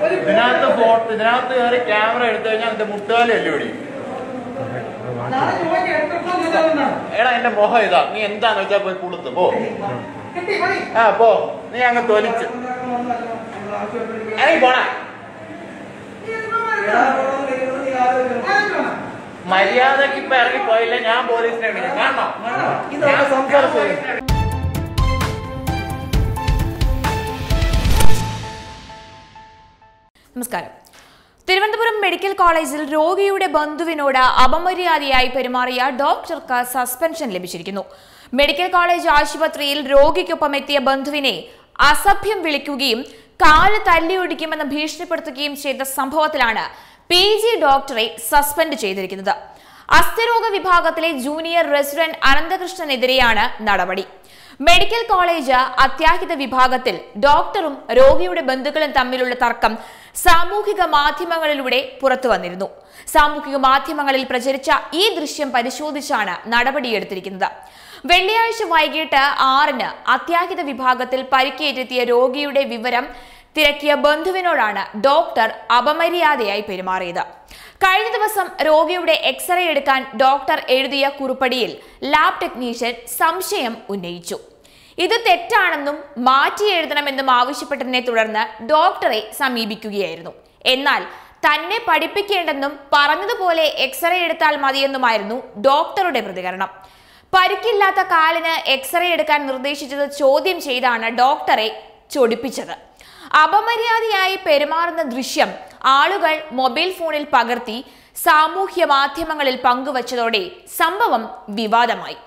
ഇതിനകത്ത് ഫോട്ടോ ഇതിനകത്ത് കയറി ക്യാമറ എടുത്തു കഴിഞ്ഞാൽ എന്റെ മുട്ടുകാലി അല്ലേ ഓടി നാളെ ചൊവ്വാഴ്ച എടുത്തപ്പോൾ ചെയ്തതെന്നാണ്. എടാ എന്റെ മുഖം ഇതാ നീ എന്താന്ന് വെച്ചാ പോയി കുളുത്ത് പോ കിട്ടി, മതി. ആ പോ നീ അങ്ങ് തൊലിച്ച് ഇറങ്ങി പോണ നീ എന്തിനാ മരുന്ന്? ആലോചിച്ച് വേണം. മര്യാദക്ക് ഇപ്പൊ ഇറങ്ങി പോയില്ല ഞാൻ പോലീസിനെ വിളിക്കും കാണണോ ഞാൻ സംസാരിച്ചു നമസ്കാരം തിരുവനന്തപുരം മെഡിക്കൽ കോളേജിൽ രോഗിയുടെ ബന്ധുവിനോട് അപമര്യാദയായി പെരുമാറിയ ഡോക്ടർക്ക് സസ്പെൻഷൻ ലഭിച്ചിരിക്കുന്നു മെഡിക്കൽ കോളേജ് ആശുപത്രിയിൽ രോഗിക്കൊപ്പം എത്തിയ ബന്ധുവിനെ അസഭ്യം വിളിക്കുകയും കാല് തല്ലിയൊടിക്കുമെന്ന് ഭീഷണിപ്പെടുത്തുകയും ചെയ്ത സംഭവത്തിലാണ് പി ജി ഡോക്ടറെ സസ്പെൻഡ് ചെയ്തിരിക്കുന്നത് അസ്ഥിരോഗ വിഭാഗത്തിലെ ജൂനിയർ റെസിഡന്റ് അനന്തകൃഷ്ണനെതിരെയാണ് നടപടി മെഡിക്കൽ കോളേജ് അത്യാഹിത വിഭാഗത്തിൽ ഡോക്ടറും രോഗിയുടെ ബന്ധുക്കളും തമ്മിലുള്ള തർക്കം സാമൂഹിക മാധ്യമങ്ങളിലൂടെ പുറത്തു വന്നിരുന്നു സാമൂഹിക മാധ്യമങ്ങളിൽ പ്രചരിച്ച ഈ ദൃശ്യം പരിശോധിച്ചാണ് നടപടിയെടുത്തിരിക്കുന്നത് വെള്ളിയാഴ്ച വൈകിട്ട് ആറിന് അത്യാഹിത വിഭാഗത്തിൽ പരിക്കേറ്റെത്തിയ രോഗിയുടെ വിവരം തിരക്കിയ ബന്ധുവിനോടാണ് ഡോക്ടർ അപമര്യാദയായി പെരുമാറിയത് കഴിഞ്ഞ ദിവസം രോഗിയുടെ എക്സ്റേ എടുക്കാൻ ഡോക്ടർ എഴുതിയ കുറിപ്പടിയിൽ ലാബ് ടെക്നീഷ്യൻ സംശയം ഉന്നയിച്ചു ഇത് തെറ്റാണെന്നും മാറ്റി എഴുതണമെന്നും ആവശ്യപ്പെട്ടതിനെ തുടർന്ന് ഡോക്ടറെ സമീപിക്കുകയായിരുന്നു എന്നാൽ തന്നെ പഠിപ്പിക്കേണ്ടെന്നും പറഞ്ഞതുപോലെ എക്സ്റേ എടുത്താൽ മതിയെന്നുമായിരുന്നു ഡോക്ടറുടെ പ്രതികരണം പരിക്കില്ലാത്ത കാലിന് എക്സ്റേ എടുക്കാൻ നിർദ്ദേശിച്ചത് ചോദ്യം ചെയ്താണ് ഡോക്ടറെ ചൊടിപ്പിച്ചത് അപമര്യാദയായി പെരുമാറുന്ന ദൃശ്യം ആളുകൾ മൊബൈൽ ഫോണിൽ പകർത്തി സാമൂഹ്യ മാധ്യമങ്ങളിൽ പങ്കുവച്ചതോടെ സംഭവം വിവാദമായി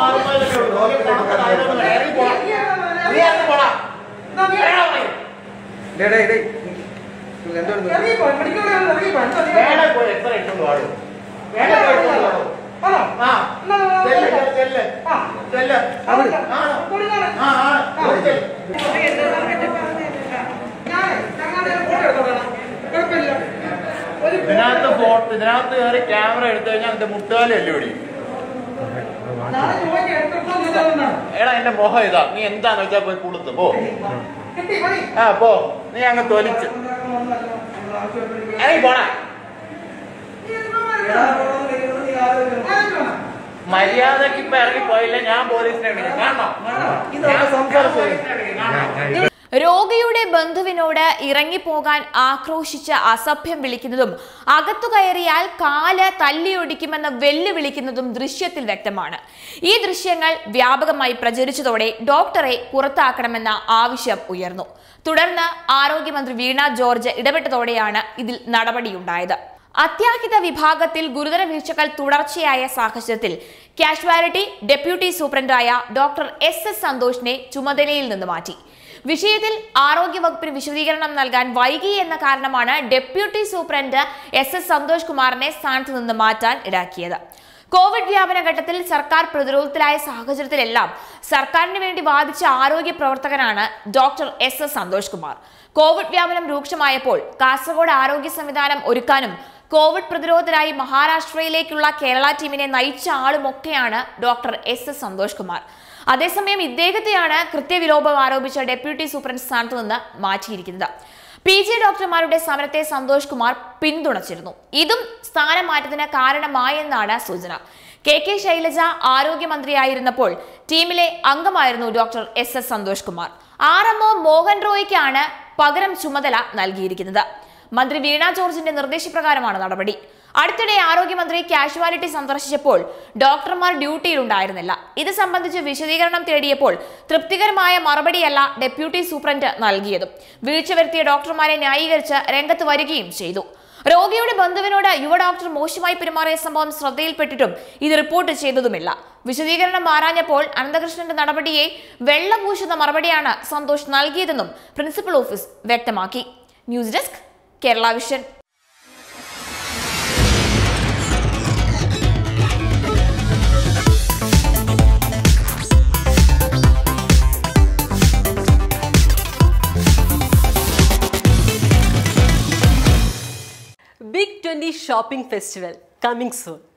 ഡേയ്, ഡേയ്, ഡേയ്. എന്താണ് ഇത്? ഇറങ്ങിപ്പോ, മെഡിക്കൽ കോളേജിൽ ഇറങ്ങിപ്പോ. എന്താ നീ വേണേ പോയി എത്ര ഇട്ടോണ്ട് വാടൂ വേണേ പോയി ഇട്ടോണ്ട് വാടൂ ആണോ? ആ എന്നാ, എന്നാ, ചെല്ല് എന്നാ, ചെല്ല് ആ. ചെല്ല് അവിടെ. ആണോ കൊടുക്കാണ്. ആ ആണ് പോയി ചെല്ല്. ഞാനേ, ഞങ്ങളുടെ ഫോട്ടോ എടുത്തോളാം. കുഴപ്പമില്ല. ഒരു ഇതിനകത്ത് ഫോട്ടോ ഇതിനകത്ത് കയറി ക്യാമറ എടുത്തു കഴിഞ്ഞാൽ എന്റെ മുട്ടുകാലി അല്ലേ ഓടി നാളെ ചൊവ്വാഴ്ച എടുത്തപ്പോൾ ചെയ്തതെന്നാണ്. എടാ എന്റെ മുഖം ഇതാ നീ എന്താന്ന് വെച്ചാ പോയി കുളുത്ത് പോ കിട്ടി, മതി. ആ പോ നീ അങ്ങ് തൊലിച്ച് ഇറങ്ങി പോണ നീ എന്തിനാ മരുന്ന്? ആലോചിച്ച് വേണം. മര്യാദക്ക് ഇപ്പൊ ഇറങ്ങി പോയില്ല ഞാൻ പോലീസിനെ വിളിക്കും കാണണോ ഞാൻ സംസാരിച്ചു കാണണോ രോഗിയുടെ ബന്ധുവിനോട് ഇറങ്ങിപ്പോകാൻ ആക്രോശിച്ച് അസഭ്യം വിളിക്കുന്നതും അകത്തു കയറിയാൽ കാല് തല്ലിയൊടിക്കുമെന്ന് വെല്ലുവിളിക്കുന്നതും ദൃശ്യത്തിൽ വ്യക്തമാണ് ഈ ദൃശ്യങ്ങൾ വ്യാപകമായി പ്രചരിച്ചതോടെ ഡോക്ടറെ പുറത്താക്കണമെന്ന ആവശ്യം ഉയർന്നു തുടർന്ന് ആരോഗ്യമന്ത്രി വീണ ജോർജ് ഇടപെട്ടതോടെയാണ് ഇതിൽ നടപടിയുണ്ടായത് അത്യാഹിത വിഭാഗത്തിൽ ഗുരുതര വീഴ്ചകൾ തുടർച്ചയായ സാഹചര്യത്തിൽ കാഷ്വാലിറ്റി ഡെപ്യൂട്ടി സൂപ്രണ്ടായ ഡോക്ടർ എസ് എസ് സന്തോഷിനെ ചുമതലയിൽ നിന്ന് മാറ്റി വിഷയത്തിൽ ആരോഗ്യവകുപ്പിന് വിശദീകരണം നൽകാൻ വൈകി എന്ന കാരണമാണ് deputy superintendent S S Santhosh കുമാറിനെ സ്ഥാനത്ത് നിന്ന് മാറ്റാൻ ഇടാക്കിയത് കോവിഡ് വ്യാപന ഘട്ടത്തിൽ സർക്കാർ പ്രതിരോധത്തിലായ സാഹചര്യത്തിലെല്ലാം സർക്കാരിന് വേണ്ടി വാദിച്ച ആരോഗ്യ പ്രവർത്തകനാണ് doctor S S Santhosh Kumar Covid വ്യാപനം രൂക്ഷമായപ്പോൾ കാസർഗോഡ് ആരോഗ്യ സംവിധാനം ഒരുക്കാനും കോവിഡ് പ്രതിരോധത്തിനായി മഹാരാഷ്ട്രയിലേക്കുള്ള കേരള ടീമിനെ നയിച്ച ആളുമൊക്കെയാണ് doctor S S Santhosh Kumar അതേസമയം ഇദ്ദേഹത്തെയാണ് കൃത്യവിലോപം ആരോപിച്ച ഡെപ്യൂട്ടി സൂപ്രണ്ട് സ്ഥാനത്ത് നിന്ന് മാറ്റിയിരിക്കുന്നത് പി ജി ഡോക്ടർമാരുടെ സമരത്തെ സന്തോഷ് കുമാർ പിന്തുണച്ചിരുന്നു ഇതും സ്ഥാനമാറ്റത്തിന് കാരണമായെന്നാണ് സൂചന കെ കെ ശൈലജ ആരോഗ്യമന്ത്രിയായിരുന്നപ്പോൾ ടീമിലെ അംഗമായിരുന്നു doctor S S Santhosh Kumar R M O Mohan റോയ്ക്കാണ് പകരം ചുമതല നൽകിയിരിക്കുന്നത് മന്ത്രി വീണ ജോർജിന്റെ നിർദ്ദേശപ്രകാരമാണ് നടപടി അടുത്തിടെ ആരോഗ്യമന്ത്രി കാഷ്വാലിറ്റി സന്ദർശിച്ചപ്പോൾ ഡോക്ടർമാർ ഡ്യൂട്ടിയിലുണ്ടായിരുന്നില്ല ഇത് സംബന്ധിച്ച് വിശദീകരണം തേടിയപ്പോൾ തൃപ്തികരമായ മറുപടിയല്ല ഡെപ്യൂട്ടി സൂപ്രണ്ട് നൽകിയതും വീഴ്ച വരുത്തിയ ഡോക്ടർമാരെ ന്യായീകരിച്ച് രംഗത്ത് വരികയും ചെയ്തു രോഗിയുടെ ബന്ധുവിനോട് യുവ ഡോക്ടർ മോശമായി പെരുമാറിയ സംഭവം ശ്രദ്ധയിൽപ്പെട്ടിട്ടും ഇത് റിപ്പോർട്ട് ചെയ്തതുമില്ല വിശദീകരണം ആരാഞ്ഞപ്പോൾ അനന്തകൃഷ്ണന്റെ നടപടിയെ വെള്ളപൂശുന്ന മറുപടിയാണ് സന്തോഷ് നൽകിയതെന്നും പ്രിൻസിപ്പൽ ഓഫീസ് വ്യക്തമാക്കി news desk Kerala vision Big 20 Shopping Festival coming soon.